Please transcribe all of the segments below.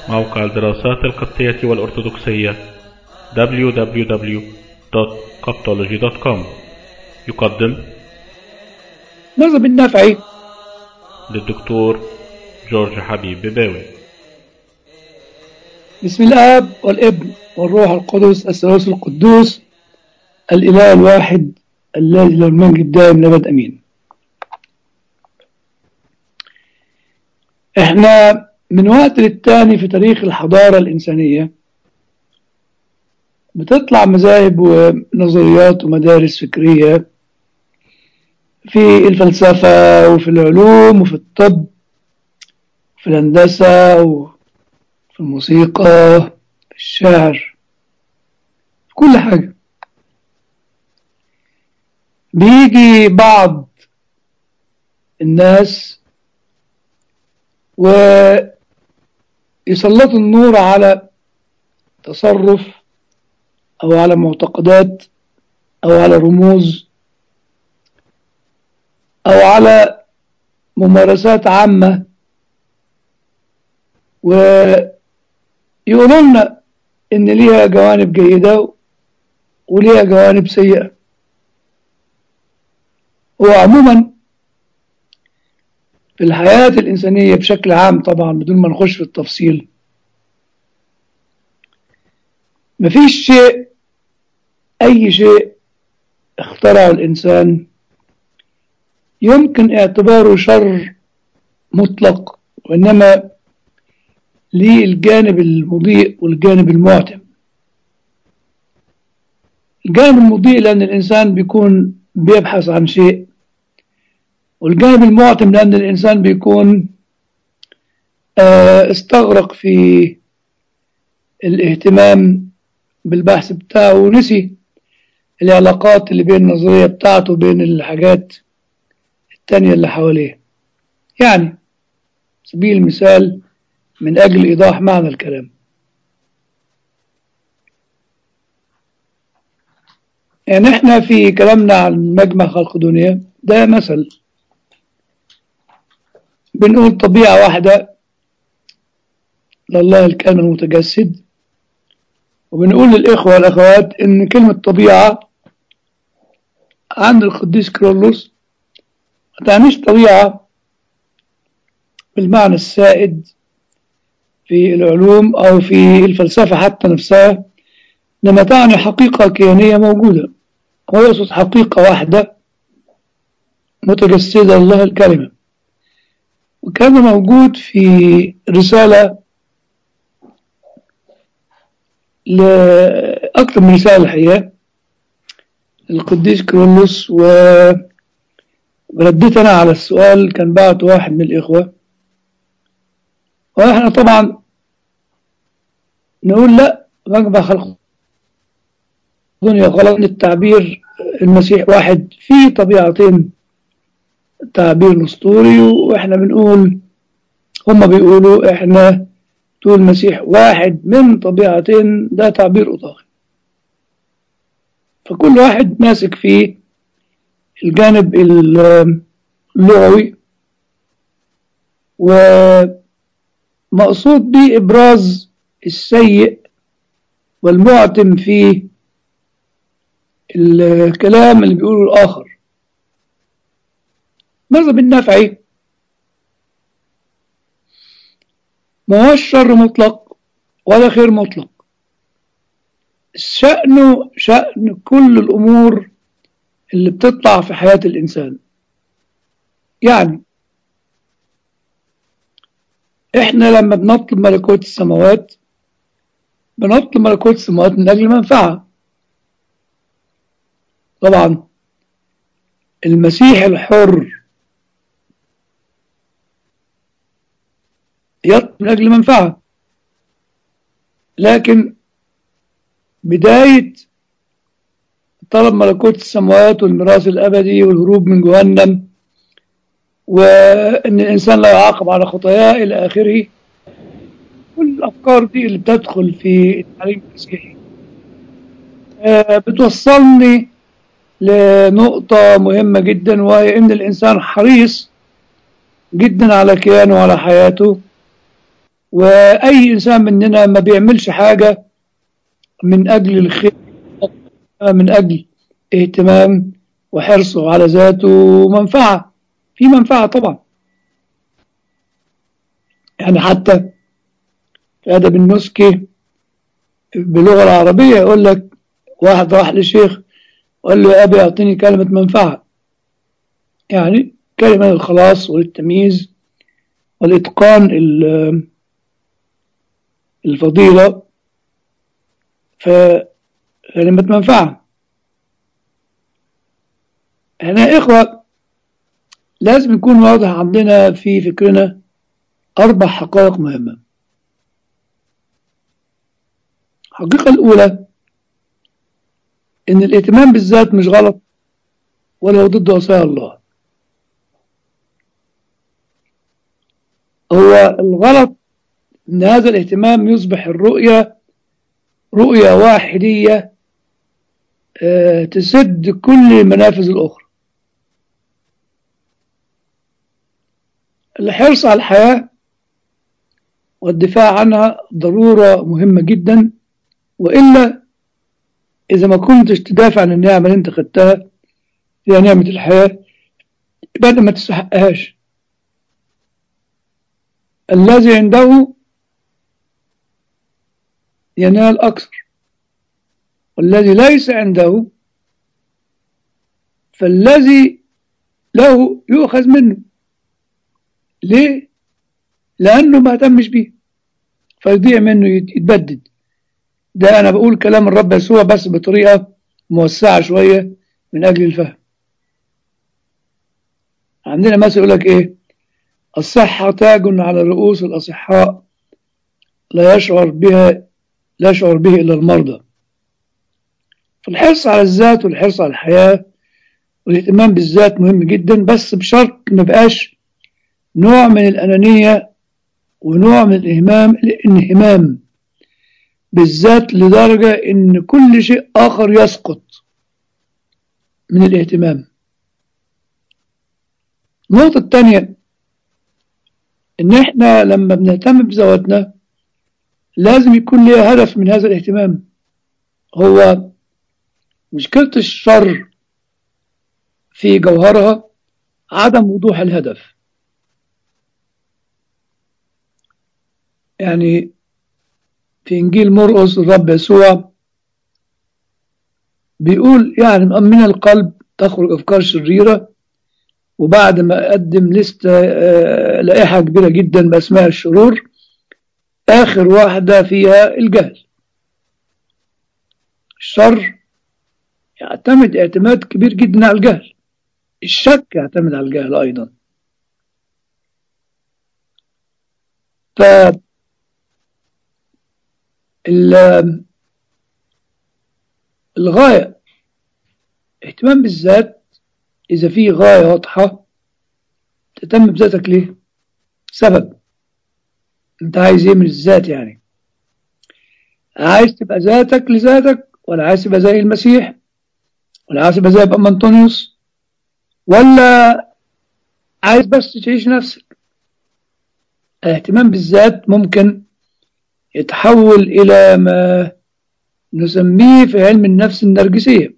موقع الدراسات القبطية والأرثوذكسية www.coptology.com يقدم نظم النفعي للدكتور جورج حبيب بباوي بسم الآب والابن والروح القدس الثالوث القدوس الإله الواحد الذي له المجد دائم لأبد أمين احنا من وقت للتاني في تاريخ الحضارة الإنسانية بتطلع مذاهب ونظريات ومدارس فكرية في الفلسفة وفي العلوم وفي الطب وفي الهندسة وفي الموسيقى في الشعر في كل حاجة بيجي بعض الناس ويسلطوا النور على تصرف أو على معتقدات أو على رموز أو على ممارسات عامة ويقولوا لنا إن ليها جوانب جيدة وليها جوانب سيئة وعموما في الحياة الإنسانية بشكل عام طبعا بدون ما نخش في التفصيل مفيش شيء أي شيء اخترعه الإنسان يمكن اعتباره شر مطلق وإنما ليه الجانب المضيء والجانب المعتم الجانب المضيء لأن الإنسان بيكون بيبحث عن شيء والجانب المعتم لأن الإنسان بيكون استغرق في الاهتمام بالبحث بتاعه ونسي العلاقات اللي بين النظرية بتاعته وبين الحاجات التانية اللي حواليه يعني سبيل المثال من أجل إيضاح معنى الكلام يعني احنا في كلامنا عن مجمع خلق دنيا ده مثل بنقول طبيعة واحدة لله الكامل المتجسد وبنقول للإخوة والأخوات إن كلمة طبيعة عند القديس كرولوس ما تعنيش طبيعة بالمعنى السائد في العلوم أو في الفلسفة حتى نفسها لما تعني حقيقة كيانية موجودة هو يقصد حقيقة واحدة متجسدة الله الكلمة وكان موجود في رسالة لأكثر من رسالة الحقيقة القديس كرولوس ورديت أنا على السؤال كان بعت واحد من الإخوة وإحنا طبعا نقول لا مجمع خلق الدنيا غلط التعبير المسيح واحد في طبيعتين تعبير اسطوري واحنا بنقول هم بيقولوا احنا تقول المسيح واحد من طبيعتين ده تعبير اطاقي فكل واحد ماسك فيه الجانب اللغوي ومقصود به ابراز السيء والمعتم في الكلام اللي بيقوله الآخر مذهب النفعي ما هوش شر مطلق ولا خير مطلق شأنه شأن كل الأمور اللي بتطلع في حياة الإنسان يعني إحنا لما بنطلب ملكوت السماوات بنطلب ملكوت السماوات من أجل منفعة طبعا المسيح الحر يطلب من أجل منفعة لكن بداية طلب ملكوت السماوات والميراث الأبدي والهروب من جهنم وأن الإنسان لا يعاقب على خطاياه إلى آخره كل الأفكار دي اللي بتدخل في التعليم المسيحي بتوصلني لنقطة مهمة جدا وهي إن الإنسان حريص جدا على كيانه وعلى حياته وأي إنسان مننا ما بيعملش حاجة من أجل الخير من أجل اهتمام وحرصه على ذاته ومنفعة في منفعة طبعا يعني حتى في أدب النسكي باللغة العربية يقول لك واحد راح للشيخ وقال له يا أبي أعطيني كلمة منفعة يعني كلمة للخلاص وللتمييز والإتقان الفضيلة فكلمة منفعة هنا إخوة لازم يكون واضح عندنا في فكرنا أربع حقائق مهمة الحقيقة الأولى إن الاهتمام بالذات مش غلط ولا هو ضد وصايا الله هو الغلط إن هذا الاهتمام يصبح الرؤية رؤية واحدية أه تسد كل المنافذ الأخرى الحرص على الحياة والدفاع عنها ضرورة مهمة جدا وإلا إذا ما كنتش تدافع عن النعمة اللي أنت خدتها هي نعمة الحياة يبقى ما تستحقهاش الذي عنده ينال أكثر والذي ليس عنده فالذي له يؤخذ منه ليه؟ لأنه ما اهتمش بيه فيضيع منه يتبدد ده أنا بقول كلام الرب يسوع بس بطريقة موسعة شوية من أجل الفهم عندنا مثل يقول لك إيه الصحة تاج على رؤوس الأصحاء لا يشعر بها لا يشعر به إلا المرضى فالحرص على الذات والحرص على الحياة والاهتمام بالذات مهم جدا بس بشرط ما بقاش نوع من الأنانية ونوع من الإهمام الانهمام بالذات لدرجة إن كل شيء آخر يسقط من الاهتمام النقطة الثانية إن إحنا لما بنهتم بذواتنا لازم يكون ليها هدف من هذا الاهتمام هو مشكلة الشر في جوهرها عدم وضوح الهدف يعني في إنجيل مرقس الرب يسوع بيقول يعني من القلب تخرج أفكار شريرة وبعد ما قدم لستة لائحة كبيرة جدا بأسماء الشرور آخر واحدة فيها الجهل الشر يعتمد اعتماد كبير جدا على الجهل الشك يعتمد على الجهل أيضا ف الغاية اهتمام بالذات إذا في غاية واضحة تهتم بذاتك ليه؟ سبب أنت عايز إيه من الذات يعني؟ عايز تبقى ذاتك لذاتك ولا عايز تبقى زي المسيح ولا عايز تبقى زي أم أنطونيوس ولا عايز بس تعيش نفسك الاهتمام بالذات ممكن يتحول إلى ما نسميه في علم النفس النرجسية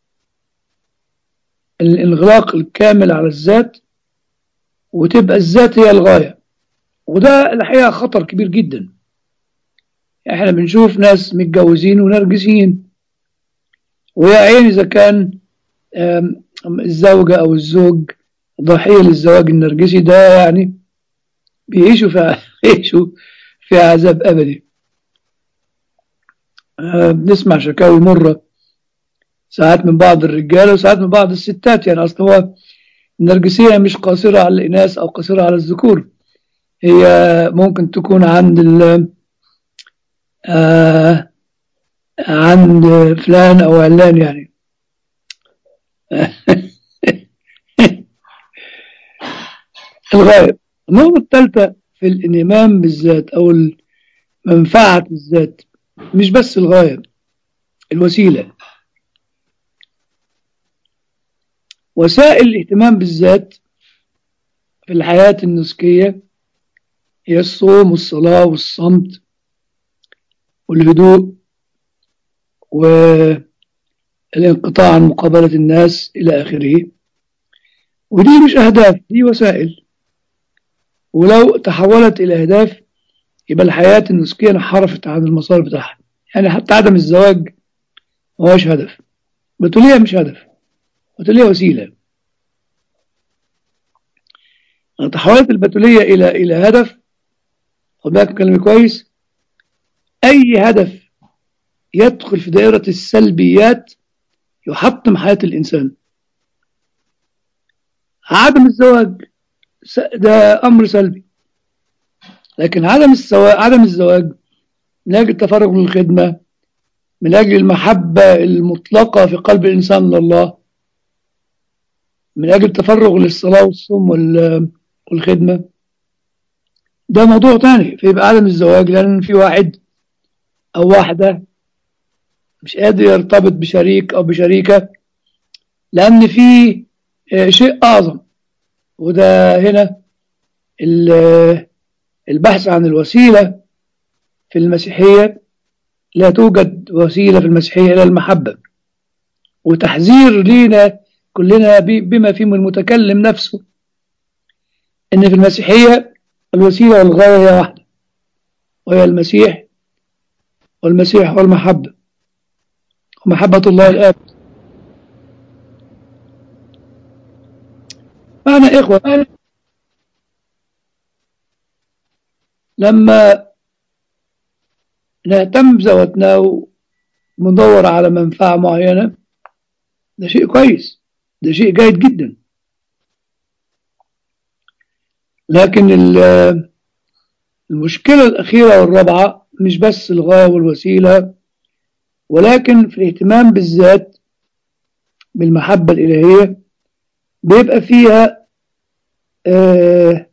الانغلاق الكامل على الذات وتبقى الذات هي الغاية وده الحقيقة خطر كبير جدا احنا بنشوف ناس متجوزين ونرجسيين ويا عين إذا كان الزوجة أو الزوج ضحية للزواج النرجسي ده يعني بيعيشوا في بيعيشوا في عذاب أبدي بنسمع شكاوي مرة ساعات من بعض الرجال وساعات من بعض الستات يعني أصل هو النرجسية مش قاصرة على الإناث أو قاصرة على الذكور هي ممكن تكون عند ال آه عند فلان أو علان يعني الغاية النقطة الثالثة في الانهمام بالذات أو منفعة الذات مش بس الغاية الوسيلة وسائل الاهتمام بالذات في الحياة النسكية هي الصوم والصلاة والصمت والهدوء والانقطاع عن مقابلة الناس إلى آخره ودي مش أهداف دي وسائل ولو تحولت إلى أهداف يبقى الحياة النسكية انحرفت عن المسار بتاعها يعني حتى عدم الزواج ما هوش هدف بتولية مش هدف بتولية وسيلة لو تحولت البتولية إلى إلى هدف خد بالك من كلامي كويس أي هدف يدخل في دائرة السلبيات يحطم حياة الإنسان عدم الزواج ده أمر سلبي لكن عدم السواء عدم الزواج من أجل التفرغ للخدمة من أجل المحبة المطلقة في قلب الإنسان لله من أجل التفرغ للصلاة والصوم والخدمة ده موضوع تاني فيبقى عدم الزواج لأن في واحد أو واحدة مش قادر يرتبط بشريك أو بشريكة لأن في شيء أعظم وده هنا البحث عن الوسيلة في المسيحية لا توجد وسيلة في المسيحية إلى المحبة وتحذير لينا كلنا بما فيه المتكلم نفسه إن في المسيحية الوسيلة والغاية هي واحدة وهي المسيح والمسيح والمحبة ومحبة الله الآب معنى إخوة لما نهتم بذواتنا وندور على منفعة معينة ده شيء كويس ده شيء جيد جدا لكن المشكلة الأخيرة والرابعة مش بس الغاية والوسيلة ولكن في الاهتمام بالذات بالمحبة الإلهية بيبقى فيها آه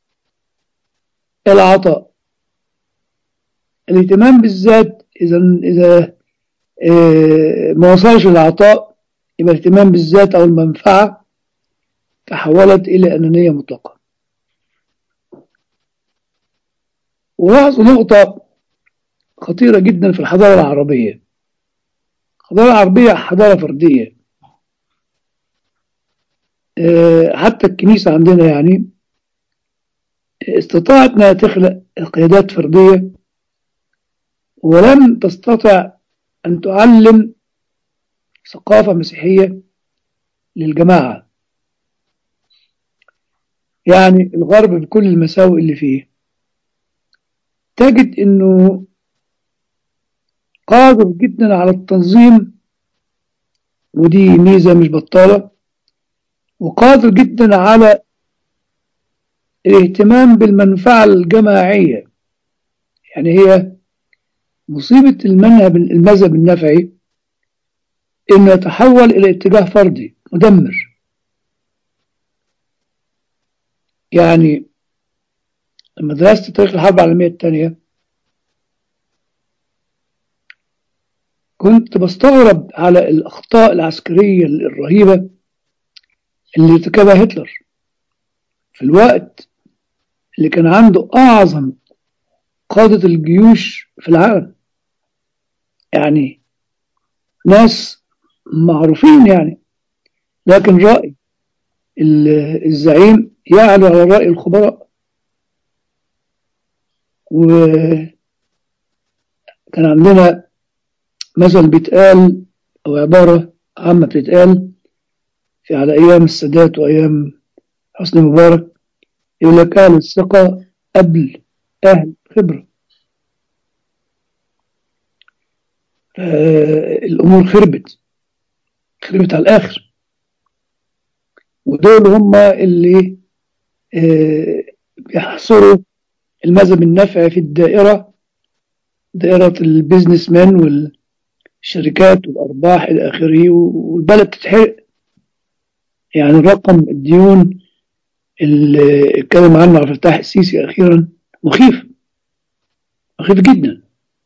العطاء الاهتمام بالذات إذا إذا آه ما وصلش للعطاء يبقى الاهتمام بالذات أو المنفعة تحولت إلى أنانية مطلقة ولاحظوا نقطة خطيرة جدا في الحضارة العربية الحضارة العربية حضارة فردية حتى الكنيسة عندنا يعني استطاعت أنها تخلق قيادات فردية ولم تستطع أن تعلم ثقافة مسيحية للجماعة يعني الغرب بكل المساوئ اللي فيه تجد أنه قادر جدا على التنظيم ودي ميزة مش بطالة وقادر جدا على الاهتمام بالمنفعة الجماعية يعني هي مصيبة المذهب المذهب النفعي إنه يتحول إلى اتجاه فردي مدمر يعني لما درست تاريخ الحرب العالمية الثانية كنت بستغرب على الأخطاء العسكرية الرهيبة اللي ارتكبها هتلر في الوقت اللي كان عنده أعظم قادة الجيوش في العالم يعني ناس معروفين يعني لكن رأي الزعيم يعلو على رأي الخبراء وكان عندنا مثل بيتقال أو عبارة عامة بتتقال في على أيام السادات وأيام حسني مبارك يقول لك أهل الثقة قبل أهل خبرة الأمور خربت خربت على الآخر ودول هم اللي بيحصروا المذهب النفعي في الدائرة دائرة البيزنس مان والشركات والأرباح إلى آخره والبلد تتحرق يعني الرقم الديون اللي اتكلم عنه عبد الفتاح السيسي أخيرا مخيف مخيف جدا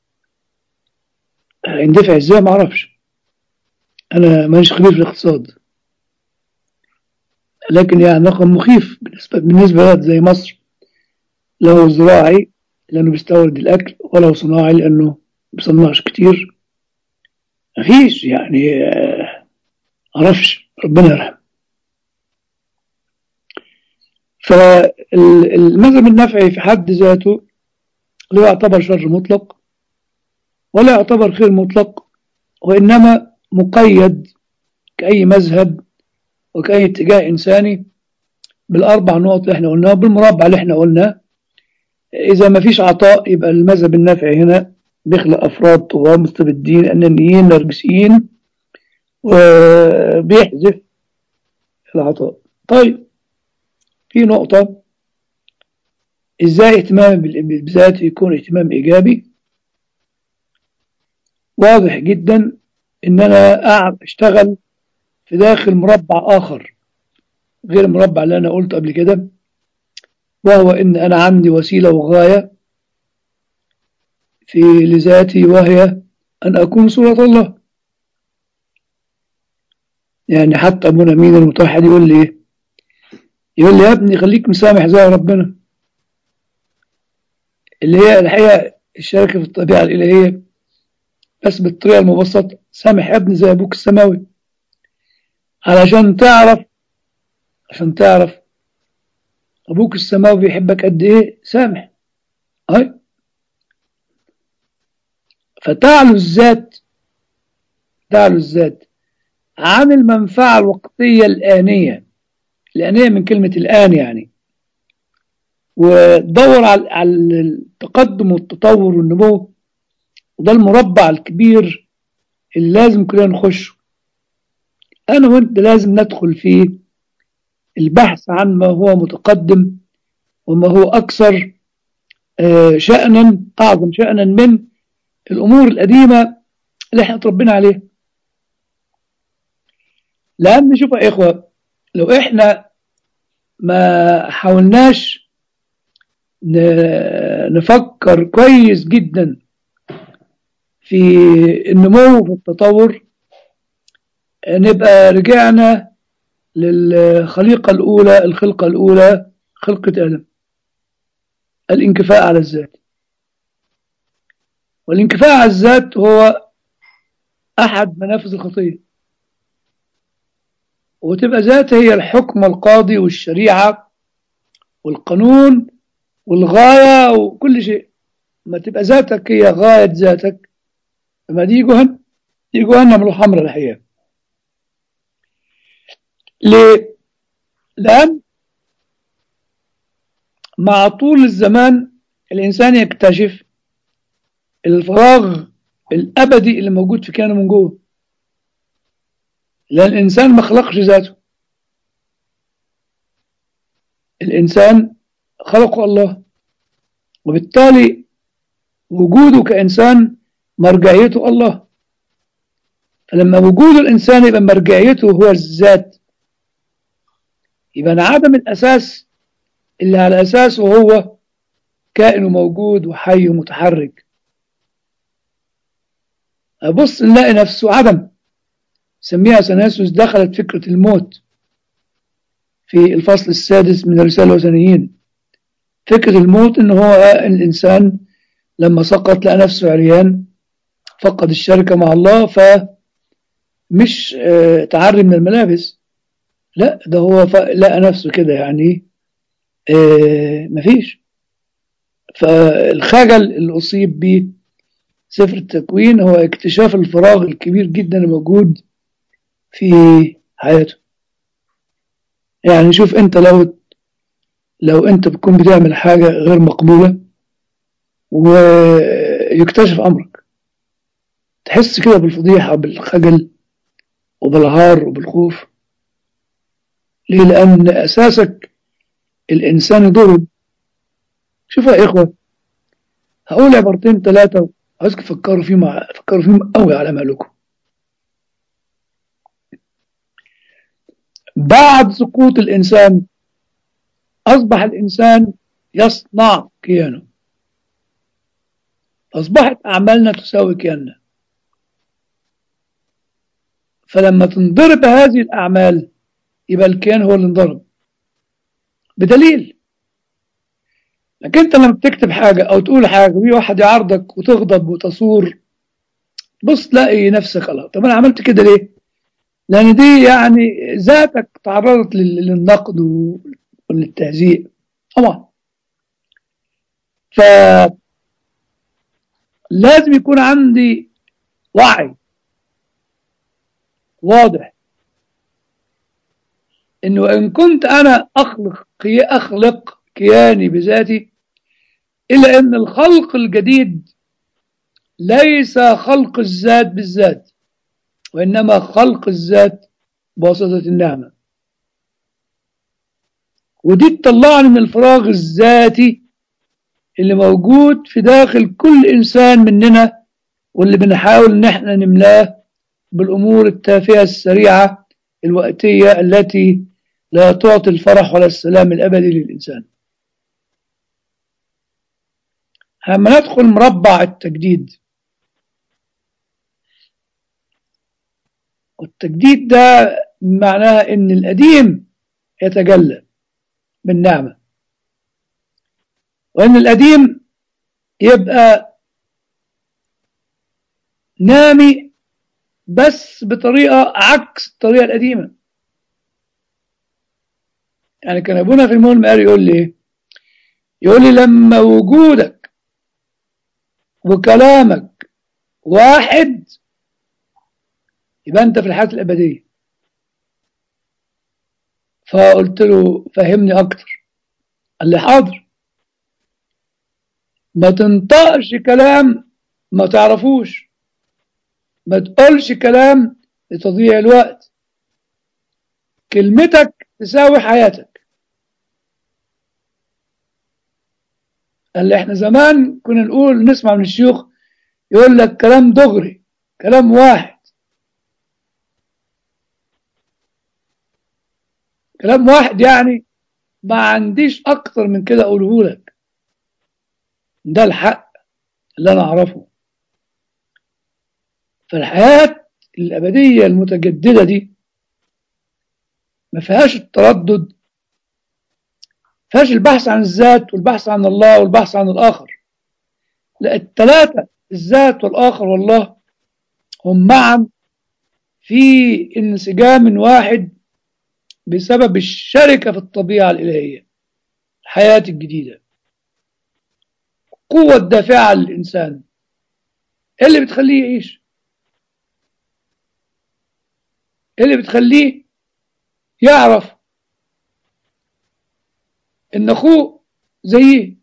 هيندفع ازاي ما اعرفش انا مانيش خبير في الاقتصاد لكن يعني رقم مخيف بالنسبه بالنسبه لبلد زي مصر له زراعي لأنه بيستورد الأكل وله صناعي لأنه بيصنعش كتير مفيش يعني آه، معرفش ربنا يرحم فالمذهب النفعي في حد ذاته لا يعتبر شر مطلق ولا يعتبر خير مطلق وإنما مقيد كأي مذهب وكأي اتجاه إنساني بالأربع نقط اللي احنا قلناها بالمربع اللي احنا قلناه إذا ما فيش عطاء يبقى المذهب النافعي هنا بيخلق أفراد طغاة مستبدين أنانيين نرجسيين وبيحذف العطاء طيب في نقطة إزاي اهتمام بالذات يكون اهتمام إيجابي واضح جدا إن أنا أعب أشتغل في داخل مربع آخر غير المربع اللي أنا قلته قبل كده وهو إن أنا عندي وسيلة وغاية في لذاتي وهي أن أكون صورة الله يعني حتى أبونا مين المتوحد يقول لي إيه يقول لي يا ابني خليك مسامح زي ربنا اللي هي الحقيقة الشركة في الطبيعة الإلهية بس بالطريقة المبسطة سامح يا ابني زي أبوك السماوي علشان تعرف عشان تعرف أبوك السماوي بيحبك قد إيه سامح أي فتعلو الذات تعلو الذات عن المنفعة الوقتية الآنية الآنية من كلمة الآن يعني ودور على على التقدم والتطور والنمو وده المربع الكبير اللي لازم كلنا نخشه أنا وأنت لازم ندخل فيه البحث عن ما هو متقدم وما هو أكثر شأنا أعظم شأنا من الأمور القديمة اللي احنا اتربينا عليها لأن شوف يا إخوة لو احنا ما حاولناش نفكر كويس جدا في النمو في التطور نبقى رجعنا للخليقة الأولى الخلقة الأولى خلقة آدم الانكفاء على الذات والانكفاء على الذات هو أحد منافذ الخطية وتبقى ذات هي الحكم القاضي والشريعة والقانون والغاية وكل شيء ما تبقى ذاتك هي غاية ذاتك لما دي جهنم دي جهنم الحمراء الحقيقة ليه؟ لأن مع طول الزمان الإنسان يكتشف الفراغ الأبدي اللي موجود في كيانه من جوه لأن الإنسان ما خلقش ذاته الإنسان خلقه الله وبالتالي وجوده كإنسان مرجعيته الله فلما وجود الإنسان يبقى مرجعيته هو الذات يبقى انعدم الأساس اللي على أساسه هو كائن موجود وحي ومتحرك أبص نلاقي نفسه عدم سميها سناسوس دخلت فكرة الموت في الفصل السادس من الرسالة الوثنيين فكرة الموت إن هو الإنسان لما سقط لقى نفسه عريان فقد الشركة مع الله فمش تعري من الملابس لا ده هو لقى نفسه كده يعني مفيش فالخجل اللي أصيب به سفر التكوين هو اكتشاف الفراغ الكبير جدا الموجود في حياته يعني شوف انت لو لو انت بتكون بتعمل حاجة غير مقبولة ويكتشف امرك تحس كده بالفضيحة بالخجل وبالعار وبالخوف ليه لأن أساسك الإنسان ضرب شوفوا يا إخوة هقول عبارتين ثلاثة عايزكم تفكروا فيهم فكروا فيهم قوي على مالكم بعد سقوط الإنسان أصبح الإنسان يصنع كيانه أصبحت أعمالنا تساوي كياننا فلما تنضرب هذه الأعمال يبقى الكيان هو اللي انضرب بدليل لكن انت لما بتكتب حاجة او تقول حاجة وفي واحد يعارضك وتغضب وتصور بص تلاقي نفسك الله طب انا عملت كده ليه لان دي يعني ذاتك تعرضت لل- للنقد و- وللتهزيء طبعا ف لازم يكون عندي وعي واضح انه ان كنت انا اخلق كي اخلق كياني بذاتي الا ان الخلق الجديد ليس خلق الذات بالذات وانما خلق الذات بواسطه النعمه ودي تطلعني من الفراغ الذاتي اللي موجود في داخل كل انسان مننا واللي بنحاول ان احنا نملاه بالامور التافهه السريعه الوقتيه التي لا تعطي الفرح ولا السلام الابدي للانسان لما ندخل مربع التجديد والتجديد ده معناها ان القديم يتجلى بالنعمه وان القديم يبقى نامي بس بطريقه عكس الطريقه القديمه يعني كان ابونا في المول قال يقول لي ايه يقول لي لما وجودك وكلامك واحد يبقى انت في الحياه الابديه فقلت له فهمني اكتر قال لي حاضر ما تنطقش كلام ما تعرفوش ما تقولش كلام لتضييع الوقت كلمتك تساوي حياتك قال لي احنا زمان كنا نقول نسمع من الشيوخ يقول لك كلام دغري كلام واحد كلام واحد يعني ما عنديش اكتر من كده اقوله لك ده الحق اللي انا اعرفه فالحياة الأبدية المتجددة دي ما فيهاش التردد فيهاش البحث عن الذات والبحث عن الله والبحث عن الآخر لا الثلاثة الذات والآخر والله هم معا في انسجام واحد بسبب الشركة في الطبيعة الإلهية الحياة الجديدة قوة دافعة للإنسان إيه اللي بتخليه يعيش إيه اللي بتخليه يعرف إن أخوه زيه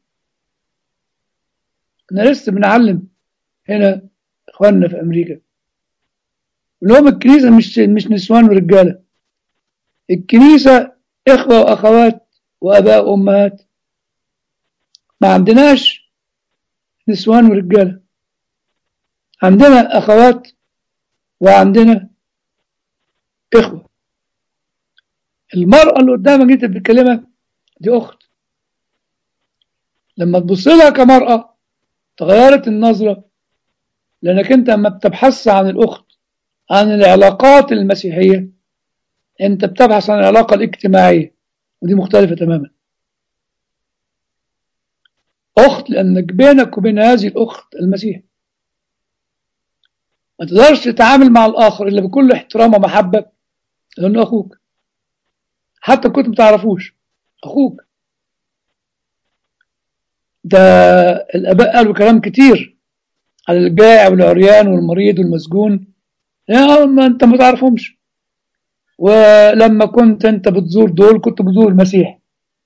أنا لسه بنعلم هنا إخواننا في أمريكا اللي هم الكنيسة مش مش نسوان ورجالة الكنيسة إخوة وأخوات وأباء وأمهات ما عندناش نسوان ورجالة عندنا أخوات وعندنا إخوة المرأة اللي قدامك أنت بتكلمها دي أخت لما تبص لها كمرأة تغيرت النظرة لأنك أنت لما بتبحث عن الأخت عن العلاقات المسيحية أنت بتبحث عن العلاقة الاجتماعية ودي مختلفة تماما أخت لأنك بينك وبين هذه الأخت المسيح ما تقدرش تتعامل مع الآخر إلا بكل احترام ومحبة لأنه أخوك حتى كنت ما تعرفوش أخوك ده الآباء قالوا كلام كتير على الجائع والعريان والمريض والمسجون يا ما أنت ما تعرفهمش ولما كنت أنت بتزور دول كنت بتزور المسيح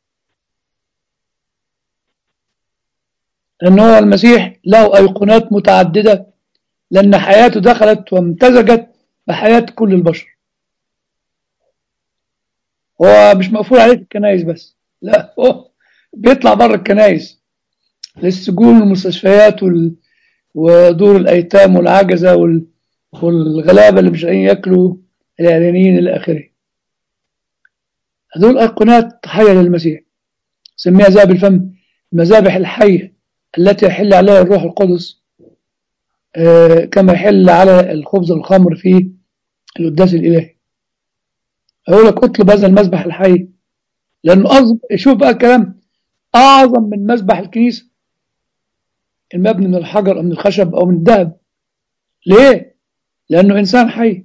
لأن هو المسيح له أيقونات متعددة لأن حياته دخلت وامتزجت بحياة كل البشر هو مش مقفول عليه في الكنايس بس لا هو بيطلع بره الكنايس للسجون والمستشفيات وال... ودور الأيتام والعجزة وال... والغلابة اللي مش لاقيين ياكلوا الإعلانيين إلى آخره هذول أيقونات حية للمسيح سميها ذهب الفم المذابح الحية التي يحل عليها الروح القدس آه كما يحل على الخبز والخمر في القداس الإلهي أقول لك اطلب هذا المذبح الحي لأنه أصب شوف بقى الكلام أعظم من مذبح الكنيسة المبني من الحجر أو من الخشب أو من الذهب ليه؟ لأنه إنسان حي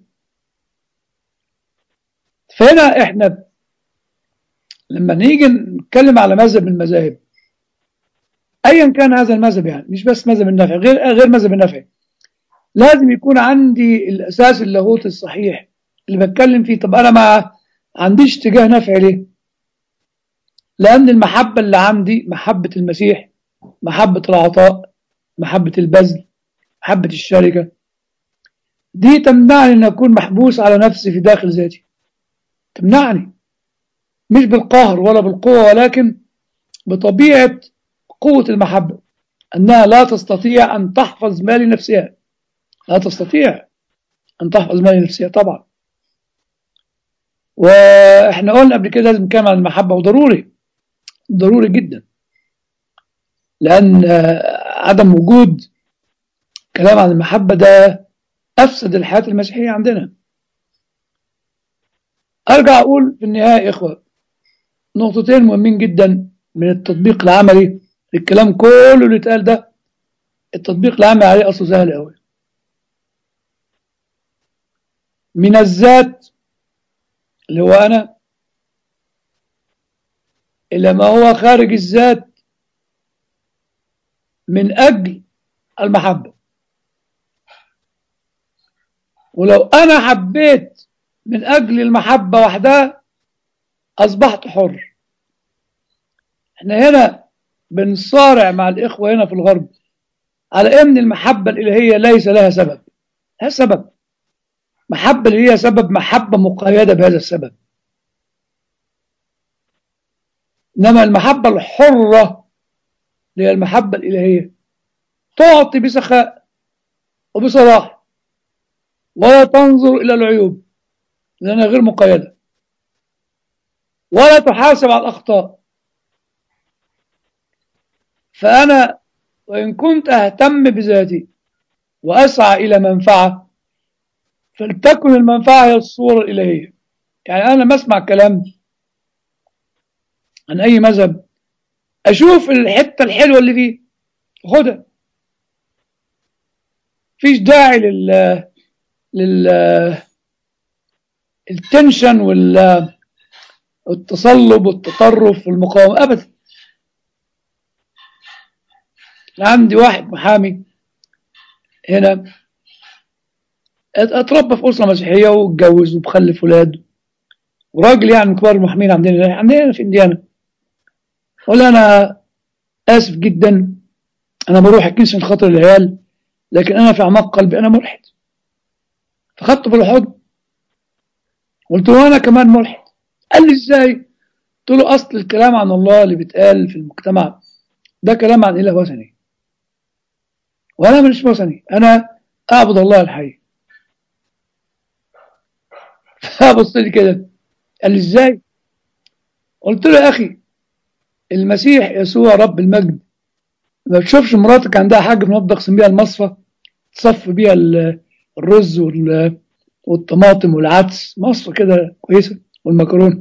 فهنا إحنا لما نيجي نتكلم على مذهب من المذاهب ايا كان هذا المذهب يعني مش بس مذهب النفع غير غير مذهب النفع لازم يكون عندي الاساس اللاهوتي الصحيح اللي بتكلم فيه طب انا ما عنديش اتجاه نفع ليه؟ لان المحبه اللي عندي محبه المسيح محبه العطاء محبه البذل محبه الشركه دي تمنعني ان اكون محبوس على نفسي في داخل ذاتي تمنعني مش بالقهر ولا بالقوه ولكن بطبيعه قوة المحبة أنها لا تستطيع أن تحفظ ما لنفسها لا تستطيع أن تحفظ ما لنفسها طبعا وإحنا قلنا قبل كده لازم نتكلم عن المحبة وضروري ضروري جدا لأن عدم وجود كلام عن المحبة ده أفسد الحياة المسيحية عندنا أرجع أقول في النهاية إخوة نقطتين مهمين جدا من التطبيق العملي الكلام كله اللي اتقال ده التطبيق العملي عليه اصله سهل قوي من الذات اللي هو انا الى ما هو خارج الذات من اجل المحبه ولو انا حبيت من اجل المحبه وحدها اصبحت حر احنا هنا بنصارع مع الإخوة هنا في الغرب على أن المحبة الإلهية ليس لها سبب لها سبب محبة اللي هي سبب محبة مقيدة بهذا السبب إنما المحبة الحرة اللي هي المحبة الإلهية تعطي بسخاء وبصراحة ولا تنظر إلى العيوب لأنها غير مقيدة ولا تحاسب على الأخطاء فأنا وإن كنت أهتم بذاتي وأسعى إلى منفعة فلتكن المنفعة هي الصورة الإلهية يعني أنا لما أسمع كلام عن أي مذهب أشوف الحتة الحلوة اللي فيه خدها فيش داعي لل لل التنشن وال والتصلب والتطرف والمقاومة أبدا عندي واحد محامي هنا اتربى في أسرة مسيحية واتجوز وبخلف ولاد وراجل يعني من كبار المحامين عندنا عندنا في انديانا قال أنا آسف جدا أنا بروح الكنيسة عشان خاطر العيال لكن أنا في أعماق قلبي أنا ملحد فخدته بالحضن قلت له أنا كمان ملحد قال لي إزاي؟ قلت له أصل الكلام عن الله اللي بيتقال في المجتمع ده كلام عن إله وثني وأنا مش وثني أنا أعبد الله الحي فبص لي كده قال لي إزاي؟ قلت له يا أخي المسيح يسوع رب المجد ما تشوفش مراتك عندها حاجة في المطبخ تقسم بيها المصفى تصفي بيها الرز والطماطم والعدس مصفى كده كويسة والمكرونة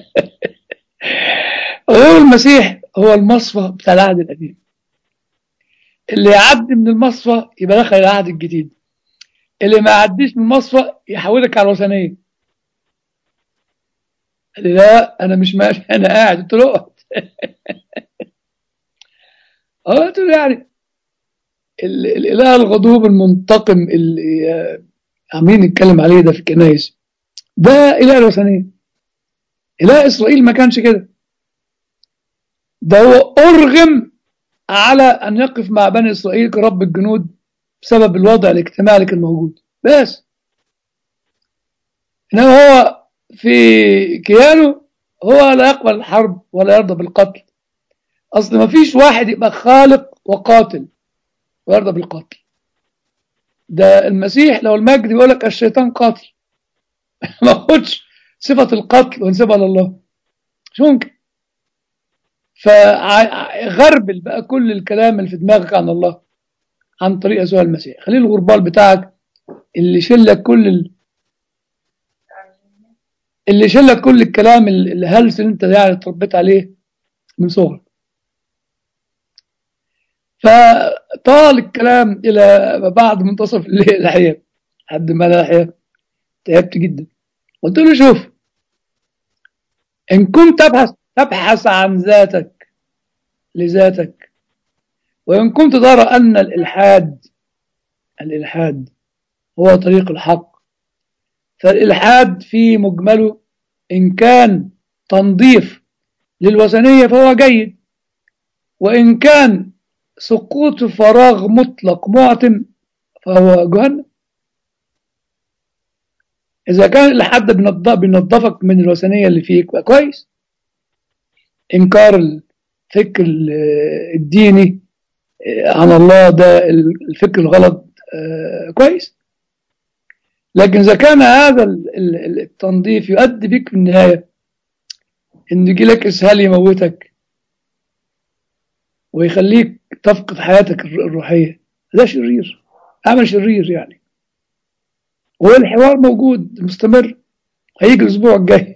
هو المسيح هو المصفى بتاع العهد القديم اللي يعدي من المصفى يبقى دخل العهد الجديد اللي ما يعديش من المصفى يحولك على الوثنية قال لي لا انا مش ماشي انا قاعد قلت له اقعد اه قلت له يعني الاله الغضوب المنتقم اللي عاملين نتكلم عليه ده في الكنايس ده اله الوثنيه اله اسرائيل ما كانش كده ده هو ارغم على ان يقف مع بني اسرائيل كرب الجنود بسبب الوضع الاجتماعي اللي كان موجود بس انما هو في كيانه هو لا يقبل الحرب ولا يرضى بالقتل اصل ما فيش واحد يبقى خالق وقاتل ويرضى بالقتل ده المسيح لو المجد بيقول لك الشيطان قاتل ما خدش صفة القتل ونسيبها لله مش ممكن فغربل بقى كل الكلام اللي في دماغك عن الله عن طريق يسوع المسيح خليه الغربال بتاعك اللي شلك كل ال... اللي شلك كل الكلام الهلس اللي انت يعني اتربيت عليه من صغرك فطال الكلام إلى بعد منتصف الليل الحقيقة لحد ما أنا الحقيقة تعبت جدا قلت له شوف إن كنت تبحث تبحث عن ذاتك لذاتك وإن كنت ترى أن الإلحاد الإلحاد هو طريق الحق فالإلحاد في مجمله إن كان تنظيف للوثنية فهو جيد وإن كان سقوط فراغ مطلق معتم فهو جهنم إذا كان الحد بينظفك من الوثنية اللي فيك بقى كويس إنكار الفكر الديني عن الله ده الفكر الغلط كويس لكن إذا كان هذا التنظيف يؤدي بك في النهاية إن يجي لك إسهال يموتك ويخليك تفقد حياتك الروحية ده شرير عمل شرير يعني والحوار موجود مستمر هيجي الأسبوع الجاي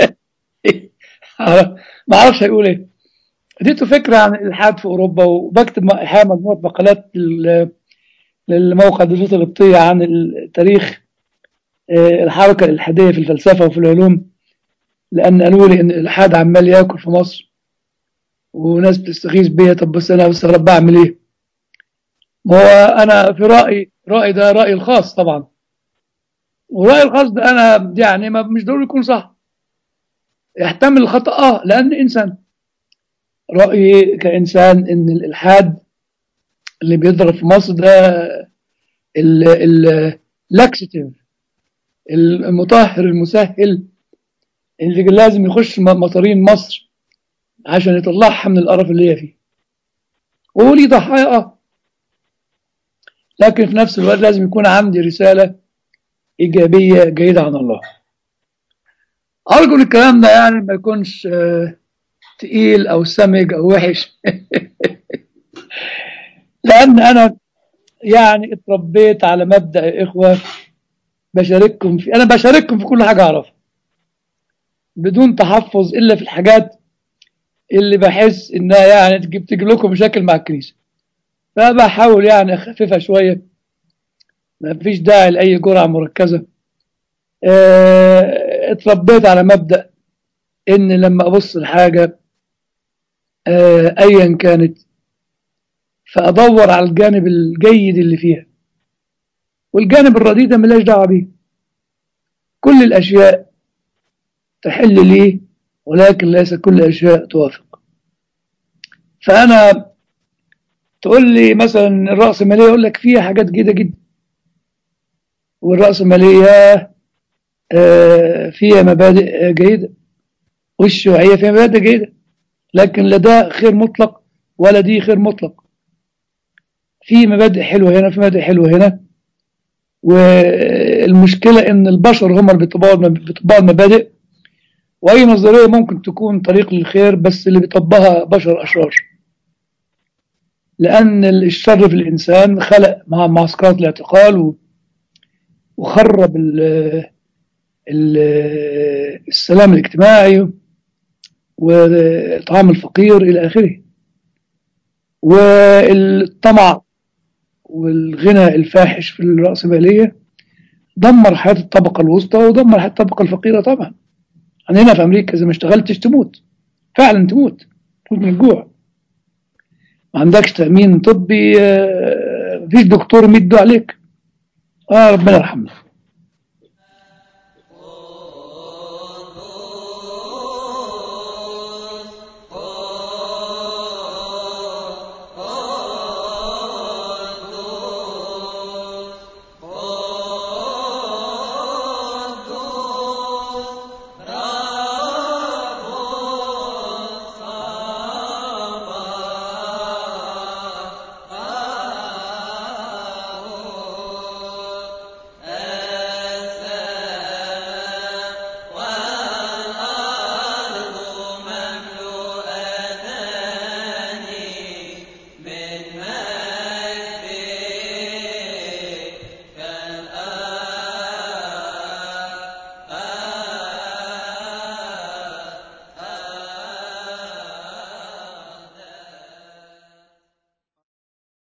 ما أعرفش هيقول إيه اديته فكرة عن الإلحاد في أوروبا وبكتب أحيانا مجموعة مقالات للموقع دروس القبطية عن التاريخ الحركة الإلحادية في الفلسفة وفي العلوم لأن قالوا لي إن الإلحاد عمال ياكل في مصر وناس بتستغيث بيا طب بس أنا بستغرب بعمل إيه؟ ما هو أنا في رأيي رأيي ده رأيي الخاص طبعا ورأيي الخاص ده أنا يعني ما مش ضروري يكون صح يحتمل الخطأ آه لأن إنسان رأيي كإنسان إن الإلحاد اللي بيضرب في مصر ده اللاكسيتيف المطهر المسهل اللي لازم يخش مطارين مصر عشان يطلعها من القرف اللي هي فيه ولي ضحايا اه لكن في نفس الوقت لازم يكون عندي رسالة إيجابية جيدة عن الله أرجو الكلام ده يعني ما يكونش آه تقيل أو سمج أو وحش لأن أنا يعني اتربيت على مبدأ يا إخوة بشارككم في أنا بشارككم في كل حاجة أعرفها بدون تحفظ إلا في الحاجات اللي بحس إنها يعني تجيب تجيب لكم مشاكل مع الكنيسة فبحاول يعني أخففها شوية ما فيش داعي لأي جرعة مركزة اه اتربيت على مبدأ إن لما أبص الحاجة اه أيا كانت فأدور على الجانب الجيد اللي فيها والجانب الرديء ده ملاش دعوة بيه كل الأشياء تحل لي ولكن ليس كل الأشياء توافق فأنا تقول لي مثلا الرأسمالية يقول لك فيها حاجات جيدة جدا والرأسمالية فيها مبادئ جيدة والشيوعية فيها مبادئ جيدة لكن لا ده خير مطلق ولا دي خير مطلق في مبادئ حلوة هنا في مبادئ حلوة هنا والمشكلة ان البشر هم اللي بيطبقوا المبادئ واي نظرية ممكن تكون طريق للخير بس اللي بيطبقها بشر اشرار لان الشر في الانسان خلق مع معسكرات الاعتقال وخرب ال ال السلام الاجتماعي وطعام الفقير الى اخره والطمع والغنى الفاحش في الرأسمالية دمر حياة الطبقة الوسطى ودمر حياة الطبقة الفقيرة طبعا هنا في أمريكا إذا ما اشتغلتش تموت فعلا تموت تموت من الجوع ما عندكش تأمين طبي مفيش دكتور يمد عليك آه ربنا يرحمنا